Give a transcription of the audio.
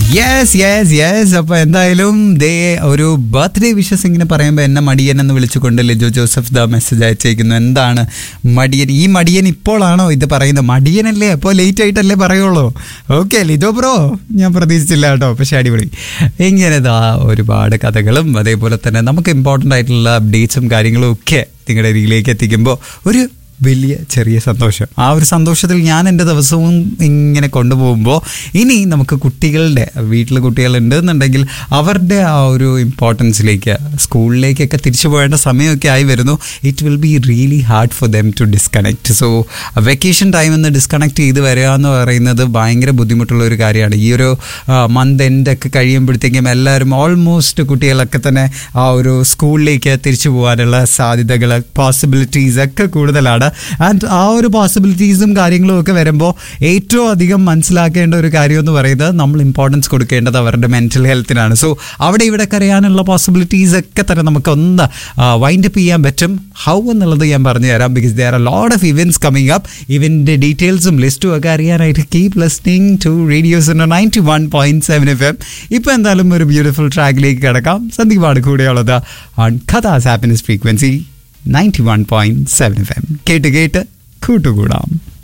yes yes yes അപ്പൊ എന്തായാലും ദേ ഒരു ബർത്ത്ഡേ വിഷസ് ഇങ്ങനെ പറയുമ്പോൾ എന്നെ മടിയൻ എന്ന് വിളിച്ചുകൊണ്ട് ലിജോ ജോസഫ് ദ മെസ്സേജ് അയച്ചേക്കുന്നു എന്താണ് മടിയൻ ഈ മടിയൻ ഇപ്പോഴാണോ ഇത് പറയുന്നത് മടിയനല്ലേ അപ്പോൾ ലേറ്റ് ആയിട്ടല്ലേ പറയുള്ളൂ ഓക്കെ ലിജോ ബ്രോ ഞാൻ പ്രതീക്ഷിച്ചില്ല കേട്ടോ പക്ഷെ അടിപൊളി ഇങ്ങനെ ദാ ഒരുപാട് കഥകളും അതേപോലെ തന്നെ നമുക്ക് ഇമ്പോർട്ടൻ്റ് ആയിട്ടുള്ള അപ്ഡേറ്റ്സും കാര്യങ്ങളും ഒക്കെ നിങ്ങളുടെ രീതിയിലേക്ക് എത്തിക്കുമ്പോൾ ഒരു വലിയ ചെറിയ സന്തോഷം ആ ഒരു സന്തോഷത്തിൽ ഞാൻ എൻ്റെ ദിവസവും ഇങ്ങനെ കൊണ്ടുപോകുമ്പോൾ ഇനി നമുക്ക് കുട്ടികളുടെ വീട്ടിൽ കുട്ടികളുണ്ട് എന്നുണ്ടെങ്കിൽ അവരുടെ ആ ഒരു ഇമ്പോർട്ടൻസിലേക്ക് സ്കൂളിലേക്കൊക്കെ തിരിച്ചു പോകേണ്ട സമയമൊക്കെ ആയി വരുന്നു it will be really hard for them to disconnect so vacation time എന്ന് ഡിസ്കണക്ട് ചെയ്ത് വരിക എന്ന് പറയുന്നത് ഭയങ്കര ബുദ്ധിമുട്ടുള്ള ഒരു കാര്യമാണ് ഈ ഒരു മന്ത് എൻഡ് ഒക്കെ കഴിയുമ്പോഴത്തേക്കും എല്ലാവരും ഓൾമോസ്റ്റ് കുട്ടികളൊക്കെ തന്നെ ആ ഒരു സ്കൂളിലേക്ക് തിരിച്ചു പോകാനുള്ള സാധ്യതകൾ പോസിബിലിറ്റീസ് ഒക്കെ കൂടുതലാണ് ആൻഡ് ആ ഒരു പോസിബിലിറ്റീസും കാര്യങ്ങളും ഒക്കെ വരുമ്പോൾ ഏറ്റവും അധികം മനസ്സിലാക്കേണ്ട ഒരു കാര്യം എന്ന് പറയുന്നത് നമ്മൾ ഇമ്പോർട്ടൻസ് കൊടുക്കേണ്ടത് അവരുടെ മെൻറ്റൽ ഹെൽത്തിനാണ് സോ അവിടെ ഇവിടെ അറിയാനുള്ള പോസിബിലിറ്റീസ് ഒക്കെ തന്നെ നമുക്ക് ഒന്ന് വൈൻഡ് അപ്പ് ചെയ്യാൻ പറ്റും ഹൗ എന്നുള്ളത് ഞാൻ പറഞ്ഞു തരാം because there are lot of events coming up ഇവൻ്റെ ഡീറ്റെയിൽസും ലിസ്റ്റും ഒക്കെ അറിയാനായിട്ട് keep listening to radio's ninety one point seven FM എം ഇപ്പം എന്തായാലും ഒരു ബ്യൂട്ടിഫുൾ ട്രാക്കിലേക്ക് കിടക്കാം സന്ദീപാണ് കൂടെയുള്ളത് ഓൺ കഥാസ് happiness frequency ninety one point seven FM എം കേട്ട് കേട്ട് കൂട്ടുകൂടാം